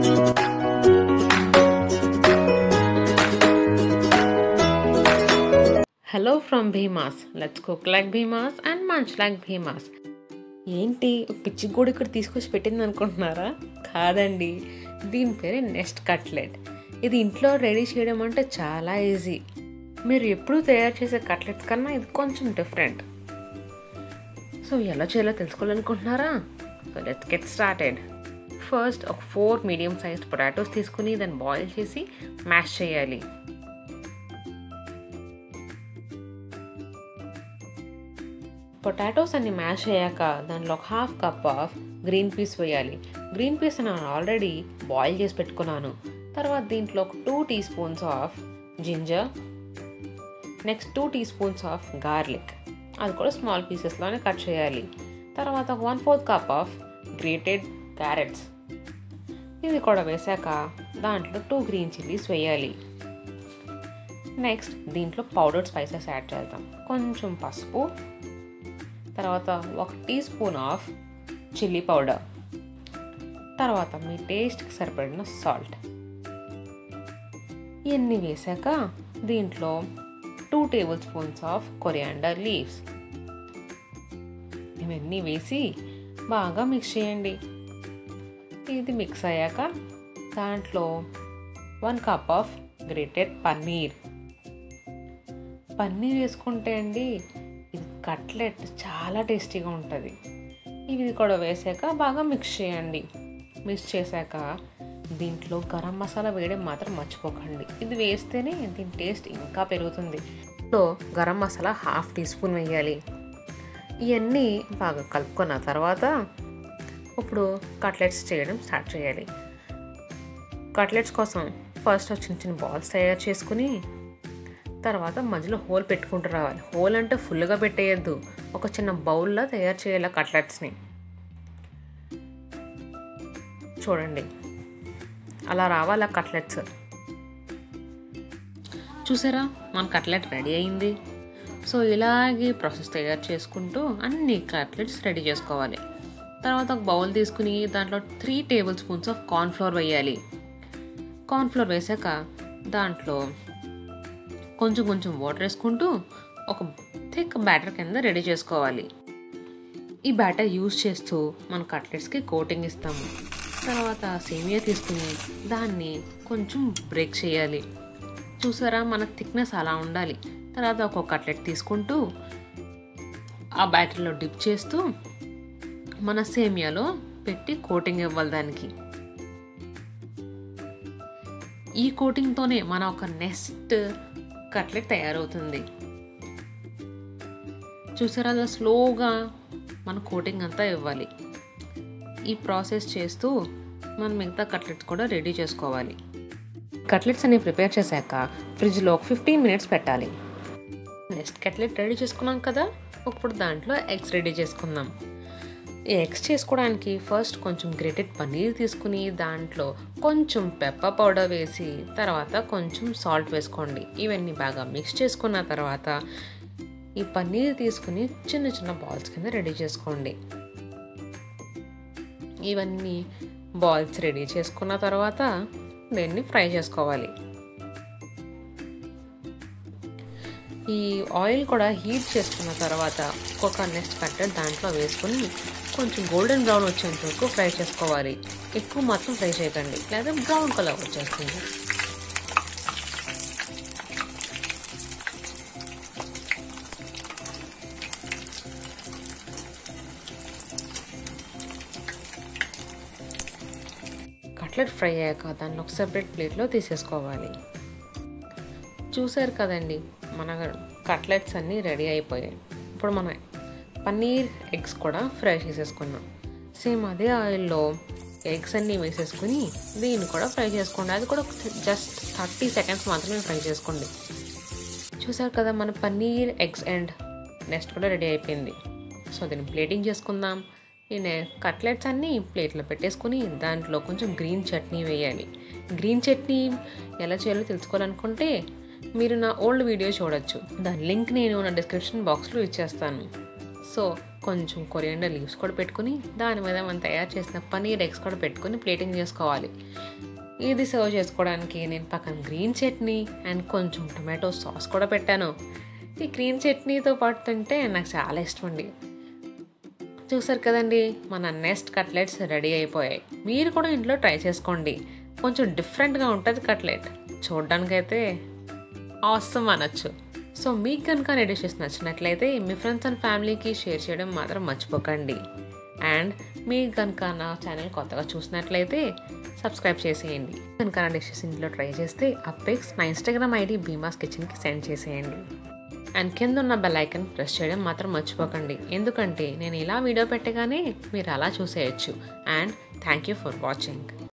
hello from Bheemas let's cook like Bheemas and munch like Bheemas ఏంటి పిచ్చి గూడు ఇక్కడ తీసుకొచ్చి పెట్టింది అనుకుంటున్నారా కాదండి దీని పేరే నెస్ట్ కట్లెట్ ఇది ఇంట్లో రెడీ చేయడం అంటే చాలా ఈజీ మీరు ఎప్పుడూ తయారు చేసే కట్లెట్స్ కన్నా ఇది కొంచెం డిఫరెంట్ సో ఎలా చేయాలో తెలుసుకోవాలనుకుంటున్నారా so let's get started first ఒక ఫోర్ మీడియం సైజ్డ్ పొటాటోస్ తీసుకుని దాన్ని బాయిల్ చేసి మ్యాష్ చేయాలి పొటాటోస్ అన్ని మ్యాష్ అయ్యాక దానిలో ఒక half cup of green peas వేయాలి గ్రీన్ పీస్ నేను ఆల్రెడీ బాయిల్ చేసి పెట్టుకున్నాను తర్వాత దీంట్లో ఒక two teaspoons of ginger next two teaspoons of garlic అది కూడా స్మాల్ పీసెస్లోనే కట్ చేయాలి తర్వాత one fourth cup of grated carrots ఇది కూడా వేసాక దాంట్లో టూ గ్రీన్ చిల్లీస్ వేయాలి నెక్స్ట్ దీంట్లో పౌడర్డ్ స్పైసెస్ యాడ్ చేద్దాం కొంచెం పసుపు తర్వాత ఒక teaspoon of chilli powder తర్వాత మీ టేస్ట్కి సరిపడిన సాల్ట్ ఇవన్నీ వేసాక దీంట్లో two tablespoons of coriander leaves ఇవన్నీ వేసి బాగా మిక్స్ చేయండి ఇది మిక్స్ అయ్యాక దాంట్లో one cup of grated paneer paneer వేసుకుంటే అండి ఇది కట్లెట్ చాలా టేస్టీగా ఉంటుంది ఇవి కూడా వేసాక బాగా మిక్స్ చేయండి మిక్స్ చేశాక దీంట్లో గరం మసాలా వేయడం మాత్రం మర్చిపోకండి ఇది వేస్తేనే దీని టేస్ట్ ఇంకా పెరుగుతుంది so garam masala half teaspoon వేయాలి ఇవన్నీ బాగా కలుపుకున్న తర్వాత ఇప్పుడు కట్లెట్స్ చేయడం స్టార్ట్ చేయాలి కట్లెట్స్ కోసం ఫస్ట్ చిన్న చిన్న బాల్స్ తయారు చేసుకుని తర్వాత మధ్యలో హోల్ పెట్టుకుంటూ రావాలి హోల్ అంటే ఫుల్గా పెట్టేయద్దు ఒక చిన్న బౌల్లో తయారు చేయాలి కట్లెట్స్ని చూడండి అలా రావాలి ఆ కట్లెట్స్ చూసారా మన కట్లెట్ రెడీ అయింది సో ఇలాగే ప్రాసెస్ తయారు చేసుకుంటూ అన్ని కట్లెట్స్ రెడీ చేసుకోవాలి తర్వాత ఒక బౌల్ తీసుకుని దాంట్లో three tablespoons of cornflour వేయాలి కార్న్ఫ్లోర్ వేసాక దాంట్లో కొంచెం కొంచెం వాటర్ వేసుకుంటూ ఒక థిక్ బ్యాటర్ కింద రెడీ చేసుకోవాలి ఈ బ్యాటర్ యూజ్ చేస్తూ మన కట్లెట్స్కి కోటింగ్ ఇస్తాము తర్వాత సేమియా తీసుకుని దాన్ని కొంచెం బ్రేక్ చేయాలి చూసారా మన థిక్నెస్ అలా ఉండాలి తర్వాత ఒక కట్లెట్ తీసుకుంటూ ఆ బ్యాటర్లో డిప్ చేస్తూ మన సేమియాలో పెట్టి కోటింగ్ ఇవ్వాలి దానికి ఈ కోటింగ్తోనే మన ఒక నెక్స్ట్ కట్లెట్ తయారవుతుంది చూసారా అలా స్లోగా మన కోటింగ్ అంతా ఇవ్వాలి ఈ ప్రాసెస్ చేస్తూ మనం మిగతా కట్లెట్స్ కూడా రెడీ చేసుకోవాలి కట్లెట్స్ అన్ని ప్రిపేర్ చేశాక ఫ్రిడ్జ్లో ఒక ఫిఫ్టీన్ మినిట్స్ పెట్టాలి నెక్స్ట్ కట్లెట్ రెడీ చేసుకున్నాం కదా ఇప్పుడు దాంట్లో ఎగ్స్ రెడీ చేసుకుందాం ఈ ఎగ్స్ చేసుకోవడానికి ఫస్ట్ కొంచెం గ్రేటెడ్ పన్నీర్ తీసుకుని దాంట్లో కొంచెం పెప్పర్ పౌడర్ వేసి తర్వాత కొంచెం సాల్ట్ వేసుకోండి ఇవన్నీ బాగా మిక్స్ చేసుకున్న తర్వాత ఈ పన్నీర్ తీసుకుని చిన్న చిన్న బాల్స్ కింద రెడీ చేసుకోండి ఇవన్నీ బాల్స్ రెడీ చేసుకున్న తర్వాత దీన్ని ఫ్రై చేసుకోవాలి ఈ ఆయిల్ కూడా హీట్ చేసుకున్న తర్వాత ఒక్కొక్క నెక్స్ట్ కట్టెడ్ దాంట్లో వేసుకొని కొంచెం గోల్డెన్ బ్రౌన్ వచ్చేంత వరకు ఫ్రై చేసుకోవాలి ఎక్కువ మాత్రం ఫ్రై చేయకండి లేదా బ్రౌన్ కలర్ వచ్చేస్తుంది కట్లెట్ ఫ్రై అయ్యాక దాన్ని ఒక సెపరేట్ ప్లేట్లో తీసేసుకోవాలి చూసారు కదండి మన కట్లెట్స్ అన్నీ రెడీ అయిపోయాయి ఇప్పుడు మన పన్నీర్ ఎగ్స్ కూడా ఫ్రై చేసేసుకున్నాం సేమ్ అదే ఆయిల్లో ఎగ్స్ అన్నీ వేసేసుకుని దీన్ని కూడా ఫ్రై చేసుకోండి అది కూడా జస్ట్ థర్టీ సెకండ్స్ మాత్రమే ఫ్రై చేసుకోండి చూసారు కదా మన పన్నీర్ ఎగ్స్ అండ్ నెక్స్ట్ కూడా రెడీ అయిపోయింది సో దీన్ని ప్లేటింగ్ చేసుకుందాం ఈ కట్లెట్స్ అన్నీ ప్లేట్లో పెట్టేసుకుని దాంట్లో కొంచెం గ్రీన్ చట్నీ వేయాలి గ్రీన్ చట్నీ ఎలా చేయాలో తెలుసుకోవాలనుకుంటే మీరు నా ఓల్డ్ వీడియో చూడొచ్చు దాని లింక్ నేను నా డిస్క్రిప్షన్ బాక్స్లో ఇచ్చేస్తాను సో కొంచెం కొరియండర్ లీవ్స్ కూడా పెట్టుకుని దాని మీద మనం తయారు చేసిన పనీర్ ఎగ్స్ కూడా పెట్టుకుని ప్లేటింగ్ చేసుకోవాలి ఇది సర్వ్ చేసుకోవడానికి నేను పక్కన గ్రీన్ చట్నీ అండ్ కొంచెం టొమాటో సాస్ కూడా పెట్టాను ఈ గ్రీన్ చట్నీతో పాటు తింటే నాకు చాలా ఇష్టం అండి చూసారు కదండి మన నెక్స్ట్ కట్లెట్స్ రెడీ అయిపోయాయి మీరు కూడా ఇంట్లో ట్రై చేసుకోండి కొంచెం డిఫరెంట్గా ఉంటుంది కట్లెట్ చూడ్డానికైతే అవసరం అనొచ్చు సో మీకు కనుక నా డిషెస్ నచ్చినట్లయితే మీ ఫ్రెండ్స్ అండ్ ఫ్యామిలీకి షేర్ చేయడం మాత్రం మర్చిపోకండి అండ్ మీకు కనుక నా ఛానల్ కొత్తగా చూసినట్లయితే సబ్స్క్రైబ్ చేసేయండి కనుక నా డిషెస్ ఇంట్లో ట్రై చేస్తే ఆ పిక్స్ నా ఇన్స్టాగ్రామ్ ఐడి భీమాస్ కిచెన్కి సెండ్ చేసేయండి అండ్ కింద ఉన్న బెల్ ఐకన్ ప్రెస్ చేయడం మాత్రం మర్చిపోకండి ఎందుకంటే నేను ఇలా వీడియో పెట్టగానే మీరు అలా చూసేయచ్చు and thank you for watching